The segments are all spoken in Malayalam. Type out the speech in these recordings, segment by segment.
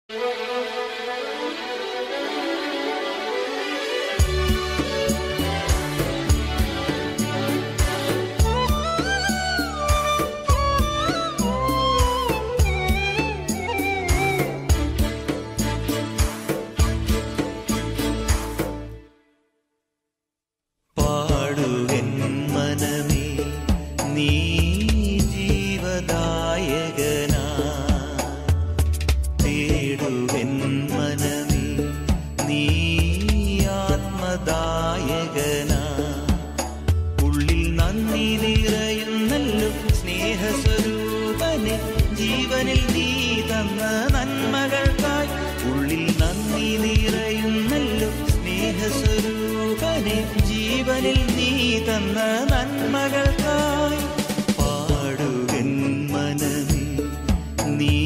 പാടുകൻ മനമേ നീ ജീവദായകനാ തേടുകൻ മനമേ നീ ആത്മദായകനാ ഉള്ളിൽ നന്ദി നിറയുന്നല്ലോ സ്നേഹസ്വരൂപനെ ജീവനിൽ നീ തന്ന നന്മകൾക്കായി ഉള്ളിൽ നന്ദി നിറയുന്നല്ലോ സ്നേഹസ്വരൂപനെ ജീവനിൽ നീ തന്ന നന്മകൾക്കായി പാടുകൻ മനമേ നീ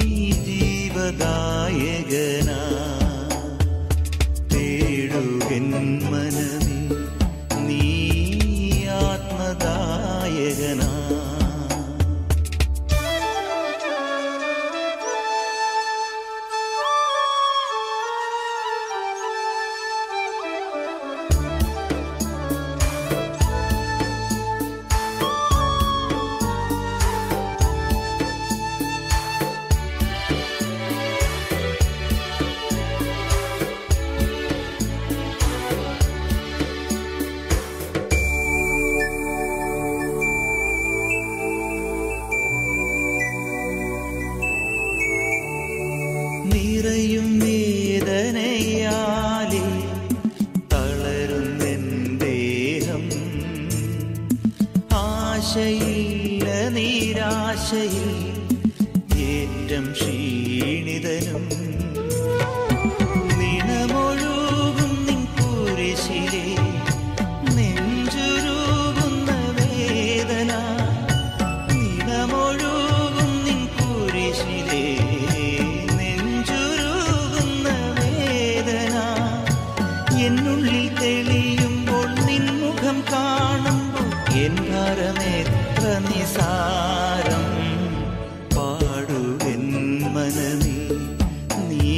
ജീവദായകനാ തേടുകൻ മനമേ നീ ആത്മദായകനാ നിറയും വേദനയാലേ തളരുന്നെൻ ദേഹം ആശയില്ല നിരാശയിൽ ഏറ്റം ക്ഷീണിതനും നിണമൊഴുകും നിൻ കുരിശിലെ നെഞ്ചുരുകുന്ന വേദന നിണമൊഴുകും നിൻ കുരിശിലെ നെഞ്ചുരുകുന്ന വേദന എന്നുള്ളിൽ തെളിയുമ്പോൾ നിൻമുഖം കാണുമ്പോൾ എൻ ഭാരമെത്ര നിസാരം പാടുകൻ മനമേ നീ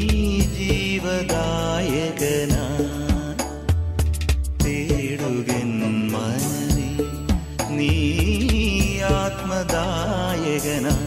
ജീവദായകനാ തേടുകൻ മനമേ നീ ആത്മദായകനാ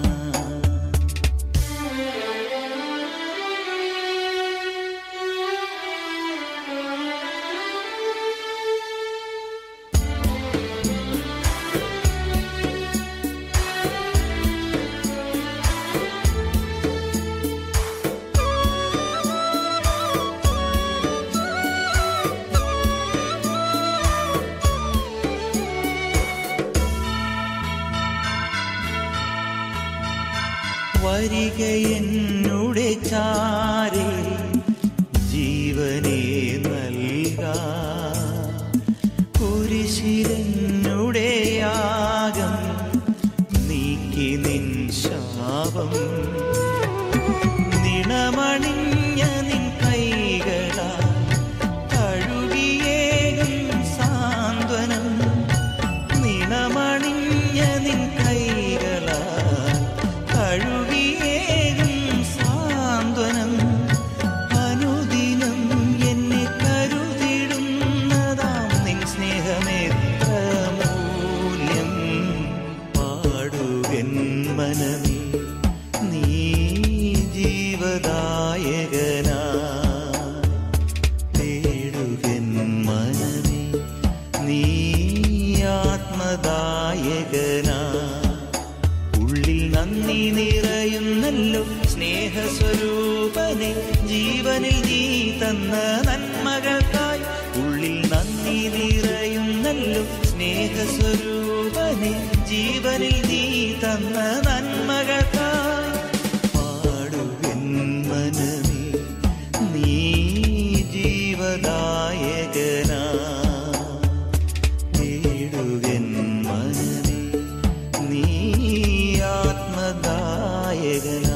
വരിക എന്നുടെ ചാരേ ജീവനെ നൽക കുരിശിലെന്നുടെ യാഗം നീക്കി നിൻ ശാപം നിണമണിഞ്ഞ നിൻ കൈകളാ കഴുകിയേകും സാന്ത്വനം നിണമണിഞ്ഞ നിൻ കൈകളാ കഴുകിയേകും സാന്ത്വനം അനുദിനം എന്നെ കരുതിടുന്നതാം നിൻ സ്നേഹമെത്ര മൂല്യം പാടുകൻ മനമേ നീ ജീവദായകനാ തേടുകൻ മനമേ നീ ആത്മദായകനാ ഉള്ളിൽ നന്ദി നിറയുന്നല്ലോ സ്നേഹസ്വരൂപനെ ജീവനിൽ നീ തന്ന നന്മകൾക്കായി ഉള്ളിൽ നന്ദി നിറയുന്നല്ലോ സ്നേഹസ്വരൂപനെ ജീവനിൽ നീ തന്ന നന്മകൾക്കായി പാടുകൻ മനമേ നീ ജീവദായകനാ തേടുകൻ മനമേ നീ ആത്മദായകനാ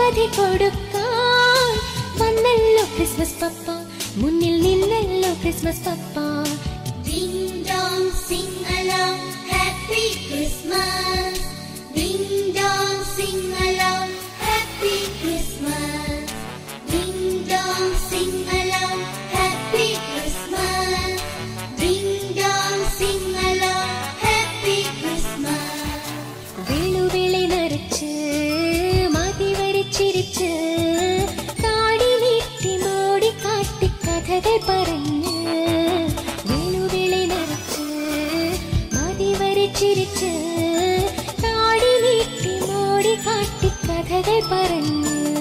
അവധി കൊടുക്കാൻ വന്നല്ലോ ക്രിസ്മസ് പപ്പ മുന്നിൽ നിന്നല്ലോ ക്രിസ്മസ് പപ്പ Ding dong, sing along, happy Christmas. Ding dong, sing along, happy Christmas. Ding dong, sing along, happy Christmas. Ding dong, sing along, happy Christmas. വേളുവിളി നരച്ച് മതി വരച്ചിരിച്ച് താടി നീട്ടി മോടി കാട്ടി കഥകൾ പറഞ്ഞ് വേളുവിളി നരച്ച് മതി വരച്ചിരിച്ച് താടി നീട്ടി മോടി കാട്ടി കഥകൾ പറഞ്ഞ്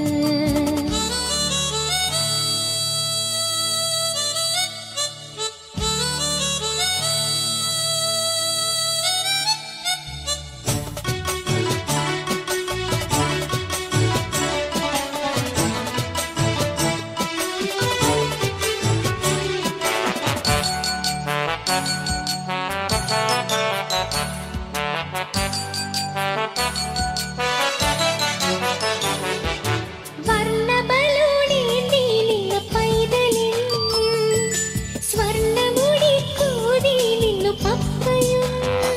വർണ്ണബലൂണേന്തി നിന്ന പൈതലിൻ സ്വർണ്ണമുടി കൂതി നിന്നു പപ്പയും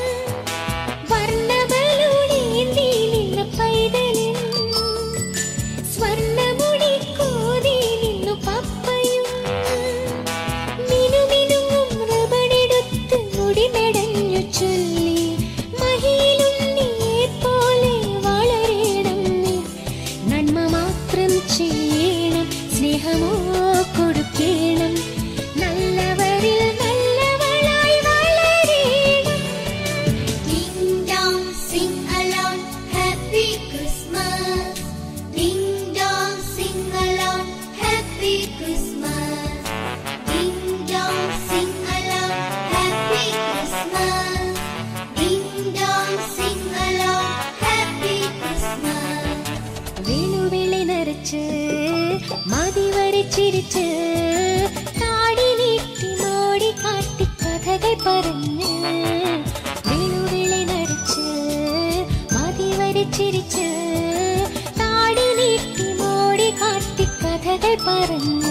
വർണ്ണബലൂണേന്തി നിന്ന പൈതലിൻ സ്വർണ്ണമുടി കൂതി നിന്നു പപ്പയും മിനുമിനുങ്ങും റബണെടുത്ത് മുടി മെടഞ്ഞു ചൊല്ലി മഹിയിലുണ്ണിയെ പോലെ വളരണം നീ നന്മ മാത്രം ചെയ്യണം സ്നേഹമോ കൊടുക്കണം നല്ലവരിൽ നല്ലവളായി വളരണം Ding dong, sing along, happy Christmas. Ding dong, sing along, happy Christmas. Ding dong, sing along, happy Christmas. Ding dong, sing along, happy Christmas. വേണുവിളി നരച്ച് മതി വരച്ചിരിച്ച് താടി നീട്ടി മോടി കാട്ടി കഥകൾ പറഞ്ഞ് വേണുവിളി നരച്ച് മതി വരച്ചിരിച്ച് താടി നീട്ടി മോടി കാട്ടി കഥകൾ പറഞ്ഞ്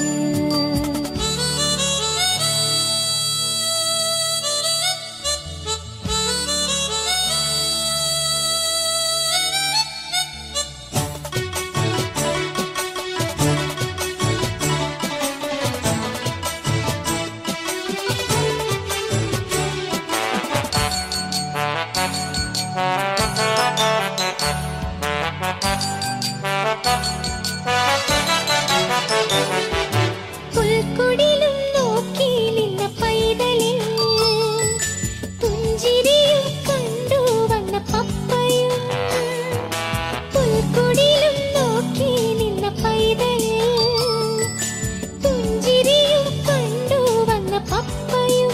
പുൽക്കുടിലും നോക്കി നിന്ന പൈതലിൽ പുഞ്ചിരിയും കണ്ടു വന്ന പപ്പയും പുൽക്കുടിലും നോക്കി നിന്ന പൈതലിൽ പുഞ്ചിരിയും കണ്ടു വന്ന പപ്പയും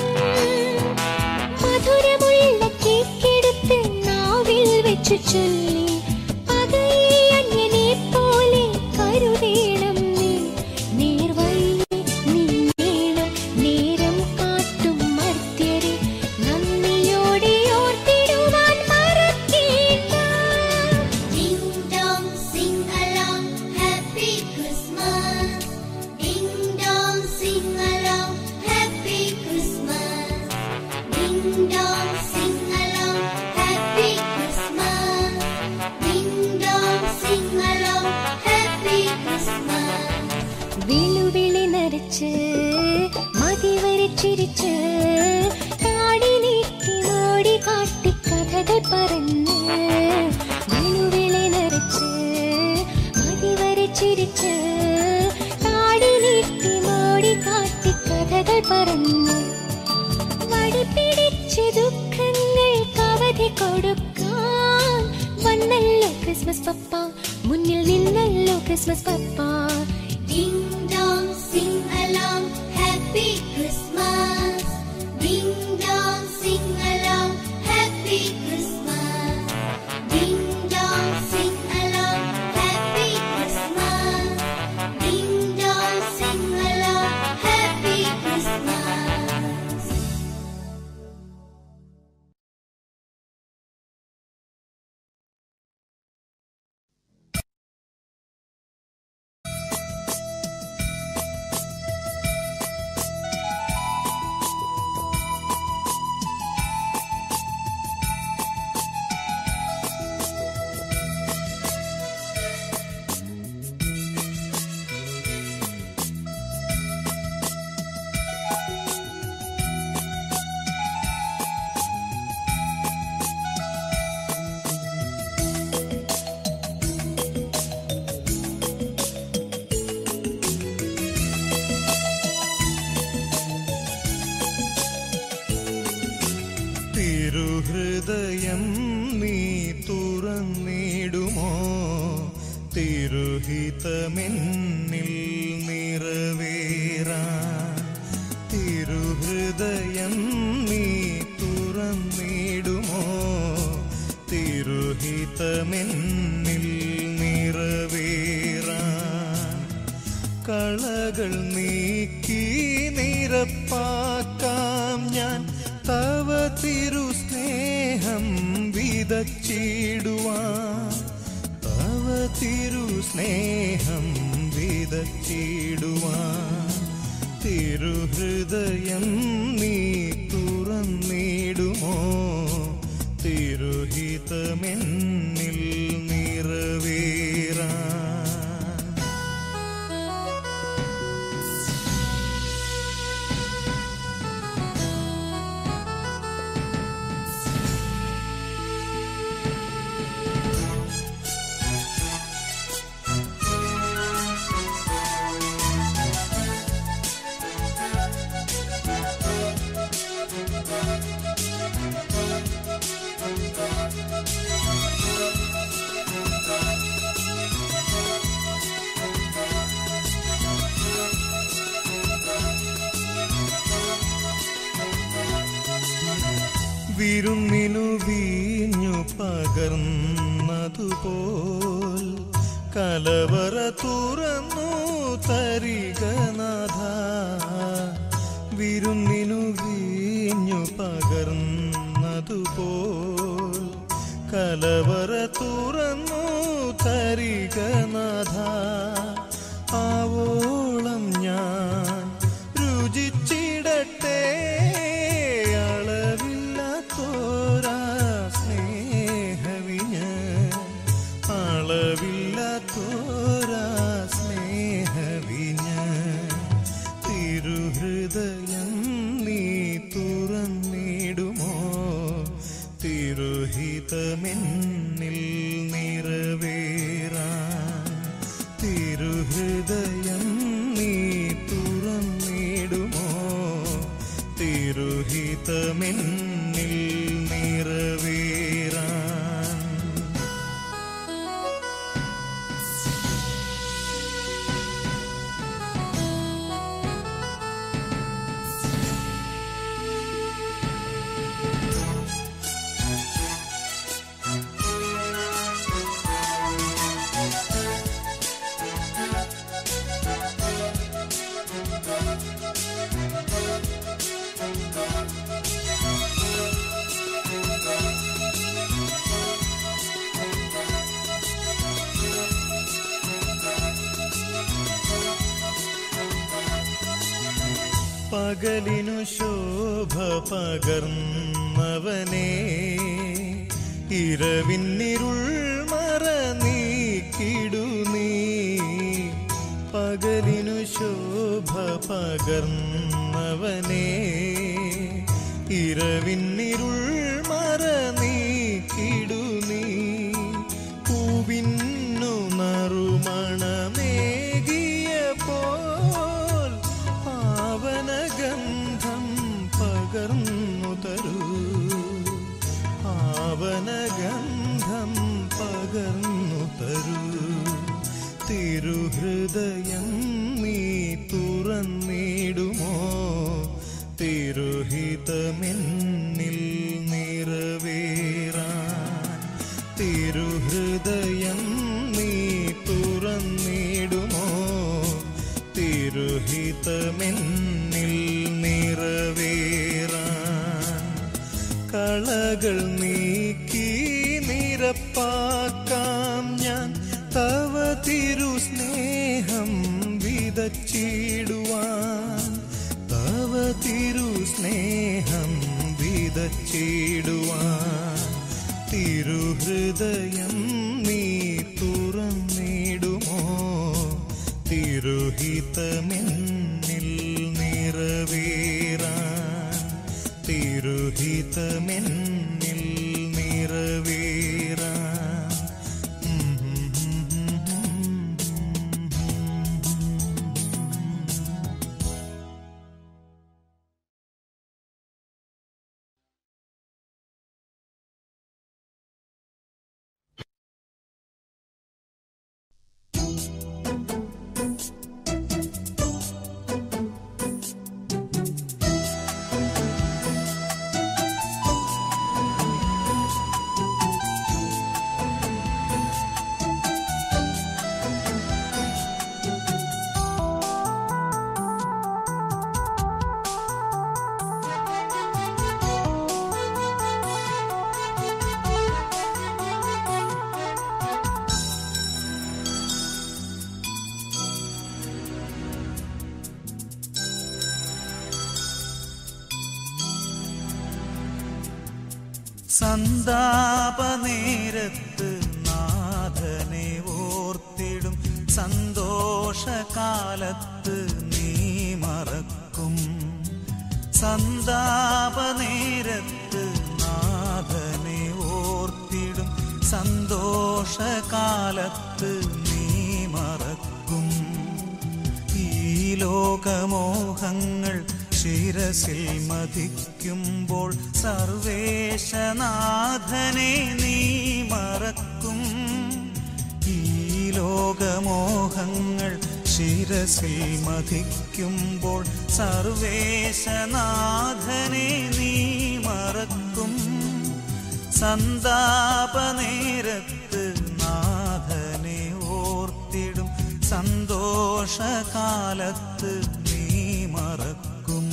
മധുരമുള്ള കേക്കെടുത്ത് നാവിൽ വെച്ചു ചൊല്ലി പകയെ അന്യനെ പോലെ കരുതേണം നീ നേർവഴി നീങ്ങേണം നേരം കാട്ടും മർത്യരെ നന്ദിയോടെ ഓർത്തിടുവാൻ മറക്കേണ്ട Ding dong, sing along, happy Christmas. Ding dong, sing along, happy Christmas. Ding dong, sing along, happy Christmas. Ding dong, sing along, happy Christmas. വിളുവിളി നരച്ച് മതി വരച്ചിരിച്ച് താടി നീട്ടി മോടി കാട്ടി കഥകൾ പറഞ്ഞ് വിളുവിളി നരച്ച് മതി വരച്ചിരിച്ച് താടി നീട്ടി മോടി കാട്ടി കഥകൾ പറഞ്ഞ് വടി പിടിച്ച് ദുഃഖങ്ങൾക്ക് അവധി കൊടുക്കാൻ വന്നല്ലോ ക്രിസ്മസ് പപ്പ മുന്നിൽ നിന്നല്ലോ ക്രിസ്മസ് പപ്പ Ding dong, sing along, happy Christmas. Ding dong, sing along, happy Christmas. Ding dong, sing along, happy Christmas. Ding dong, sing along, happy Christmas. തിരുഹിതമെന്നിൽ നിറവേറാൻ തിരുഹൃദയം നീ തുറന്നിടുമോ തിരുഹിതമെന്നിൽ നിറവേറാൻ കളകൾ നീക്കി നിരപ്പാക്കാം ഞാൻ തവ തിരുസ്നേഹം വിതച്ചിടുവാൻ തവ തിരുസ്നേഹം വിതച്ചിടുവാൻ തിരുഹൃദയം നീ തുറന്നിടുമോ തിരുഹിതമെന്നിൽ നിറവേറാൻ വിരുന്നിനു വീഞ്ഞു പകർന്നതുപോൽ കലവറ തുറന്നു തരികനാഥ വിരുന്നിനു വീഞ്ഞു പകർന്നതുപോൽ കലവറ തുറന്നു തരികനാഥ ആവോളം ഞാൻ രുചിച്ചിടട്ടെ അളവില്ലാത്തോരാ സ്നേഹവിന് അളവില്ലാത്തോരാ സ്നേഹവിന് തിരുഹൃദയം നീ തുറന്നിടുമോ തിരുഹിതമെന്നിൽ നിറവേറാൻ തിരുഹൃദയം നീ തുറന്നിടുമോ തിരുഹിതമെന്നിൽ നിറവേറാൻ പകലിനു ശോഭ പകർന്നവനെ ഇരവിന്നിരുൾ മറ നീക്കിടു നീ പകലിനു ശോഭ പകർന്നവനെ ഇരവിന്നിരുൾ മറ നീക്കിടു നീ പൂവിന്നു നറുമണമേകിയ പോൽ പാവനഗന്ധം പകർന്നു തരൂ പാവനഗന്ധം പകർന്നു തരൂ തിരുഹൃദയം നീ തുറന്നിടുമോ തിരുഹിതമെന്നിൽ നിറവേറാൻ തിരുഹൃദയം നീ തുറന്നിടുമോ തിരുഹിതമെന്നിൽ നിറവേറാൻ കളകൾ നീക്കി നിരപ്പാക്കാം ഞാൻ തവ തിരുസ്നേഹം വിതച്ചിടുവാൻ തവ തിരുസ്നേഹം വിതച്ചിടുവാൻ തിരുഹൃദയം നീ തുറന്നിടുമോ തിരുഹിതമെന്നിൽ നിറവേറാൻ തിരുഹിതമെന്നിൽ നിറവേറാൻ സന്താപനേരത്ത് നാഥനെ ഓർത്തിടും സന്തോഷകാലത്ത് നീ മറക്കും സന്താപനേരത്ത് നാഥനെ ഓർത്തിടും സന്തോഷകാലത്ത് നീ മറക്കും ഈ ലോകമോഹങ്ങൾ ശിരസിൽ മതിക്കുമ്പോൾ സർവേശനാഥനെ നീ മറക്കും ഈ ലോകമോഹങ്ങൾ ശിരസിൽ മതിക്കുമ്പോൾ സർവേശനാഥനെ നീ മറക്കും സന്താപനേരത്ത് നാഥനെ ഓർത്തിടും സന്തോഷകാലത്ത് നീ മറക്കും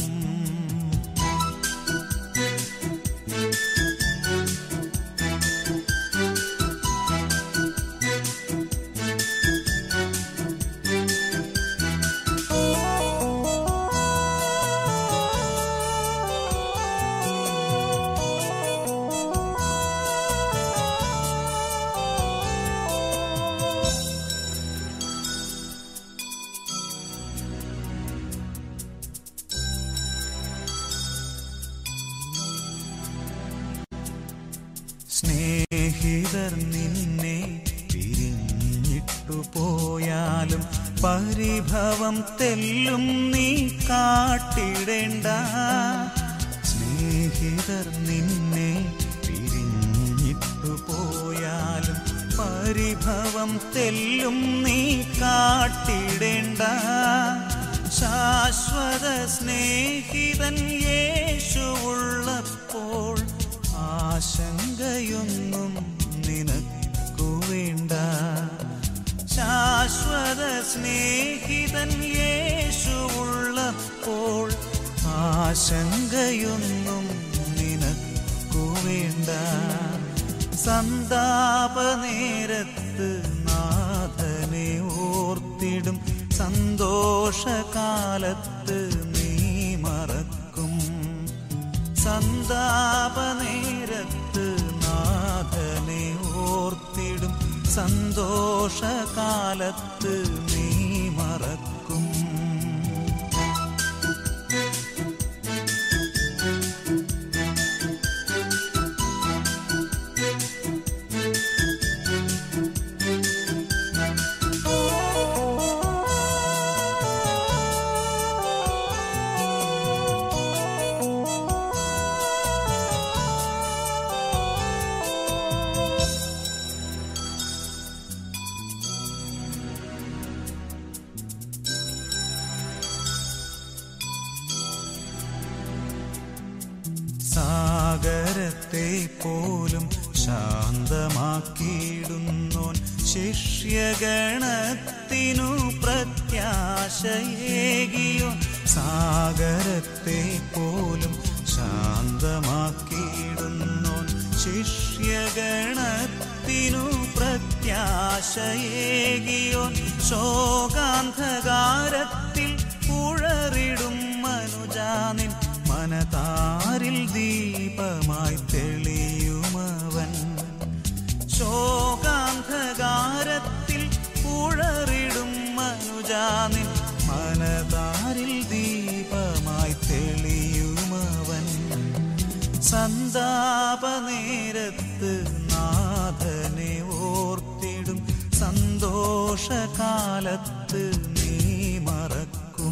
സ്നേഹിതർ നിന്നെ പിരിഞ്ഞിട്ടു പോയാലും പരിഭവം തെല്ലും നീ കാട്ടിടേണ്ട സ്നേഹിതർ നിന്നെ പിരിഞ്ഞിട്ടു പോയാലും പരിഭവം തെല്ലും നീ കാട്ടിടേണ്ട ശാശ്വത സ്നേഹിതൻ യേശുവുള്ളപ്പോൾ ആശങ്കയൊന്നും നിനക്കു വേണ്ട ശാശ്വത സ്നേഹിതൻ യേശുവുള്ളപ്പോൾ ആശങ്കയൊന്നും നിനക്കു വേണ്ട സന്താപനേരത്ത് നാഥനെ ഓർത്തിടും സന്തോഷകാലത്ത് നീ മറക്കും സന്താപനേരത്ത് നാഥനെ ഓർത്തിടും സന്തോഷകാലത്ത് നീ മറക്കും സാഗരത്തെ പോലും ശാന്തമാക്കിയിടുന്നോൻ ശിഷ്യഗണത്തിനു പ്രത്യാശയേകിയോ സാഗരത്തെ പോലും ശാന്തമാക്കിയിടുന്നോൻ ശിഷ്യഗണത്തിനു പ്രത്യാശയേകിയോൻ ശോകാന്ധകാരത്തിൽ ഉഴറിടും മനുജാനിൻ മനതാരിൽ ദീപമായി തെളിയുമവൻ ശോകാന്ധകാരത്തിൽ ഉഴറിടും മനുജാനിൻ മനതാരിൽ ദീപമായി തെളിയുമവൻ സന്താപനേരത്ത് നാഥനെ ഓർത്തിടും സന്തോഷകാലത്ത് നീ മറക്കും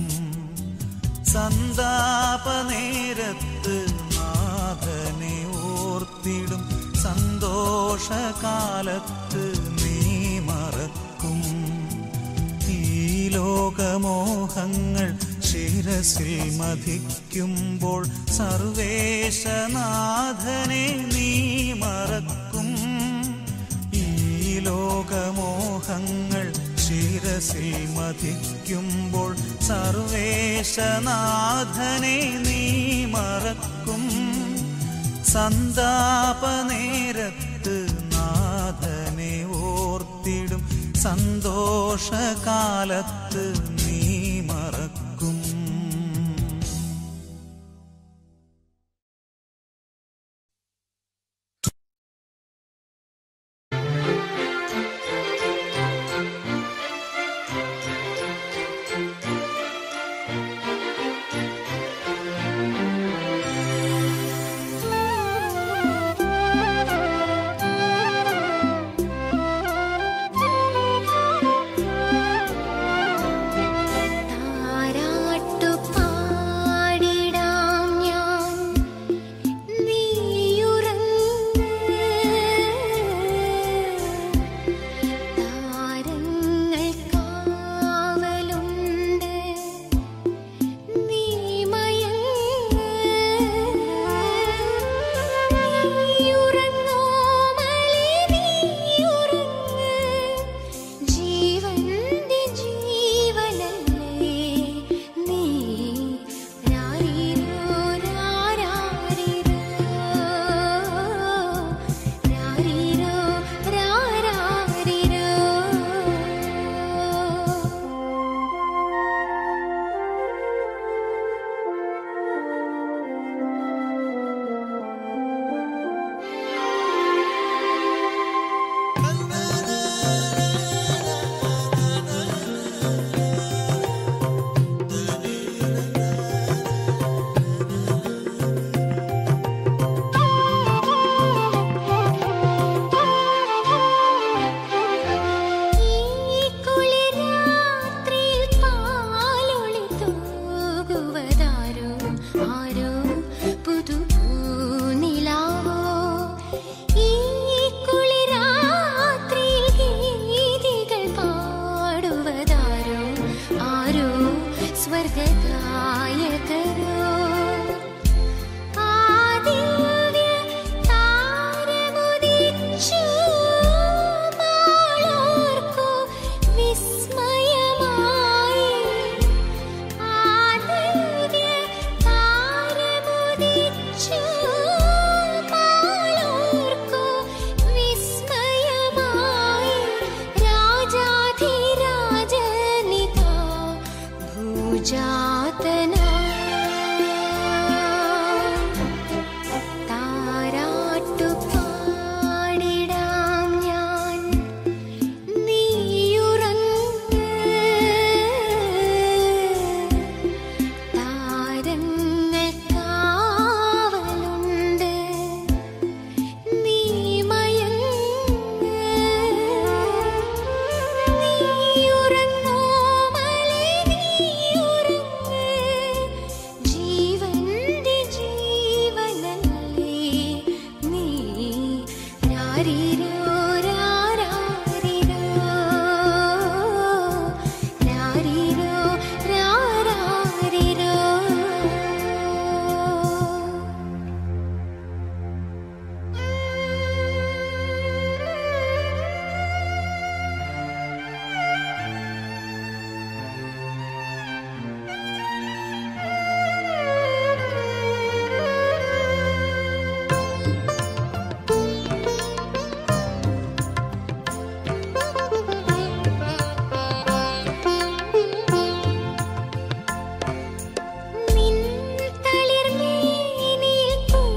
സന്താപനേരത്ത് നാഥനെ ഓർത്തിടും സന്തോഷകാലത്ത് നീ മറക്കും ഈ ലോകമോഹങ്ങൾ ശിരസിൽ മതിക്കുമ്പോൾ സർവേശനാഥനെ നീ മറക്കും ഈ ലോകമോഹങ്ങൾ ശിരസിൽ മതിക്കുമ്പോൾ സർവേശനാഥനെ നീ മറക്കും സന്താപനേരത്ത് നാഥനെ ഓർത്തിടും സന്തോഷകാലത്ത് നീ മറക്കും ഭൂജാതനാ താരാട്ടു പാടിടാം ഞാൻ നീയുറങ്ങ് താരങ്ങൾ കാവലുണ്ട് നീ മയങ്ങ് നീയുറങ്ങോ മലേ നീയുറങ്ങ് ജീവന്റെ ജീവനല്ലേ നീ രാരിരോ രാരാരിരോ രാരിരോ രാരാരിരോ നിൻ തളിർമേനിയിൽ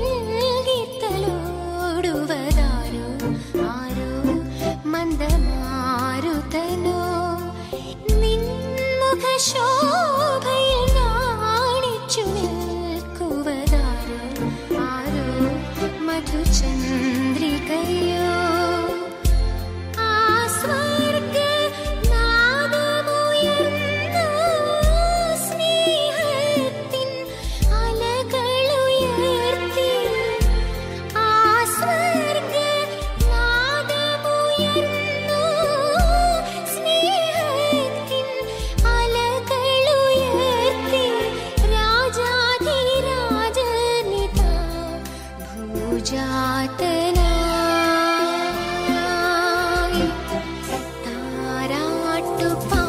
പുൽകിത്തലോടുവതാരോ ആരോ മന്ദമാരുതനോ നിൻ മുഖശോഭയിൽ നാണിച്ചു നിൽക്കുവതാരോ ആരോ മധുചന്ദ്രികയോ ആ സ്വർഗ്ഗനാദമുയർന്നു സ്നേഹത്തിൻ അലകളുയർത്തി. ആ സ്വർഗ്ഗനാദമുയർന്നു സ്നേഹത്തിൻ അലകളുയർത്തി. രാജാധിരാജനിതാ ഭൂജാതനായി താരാട്ടു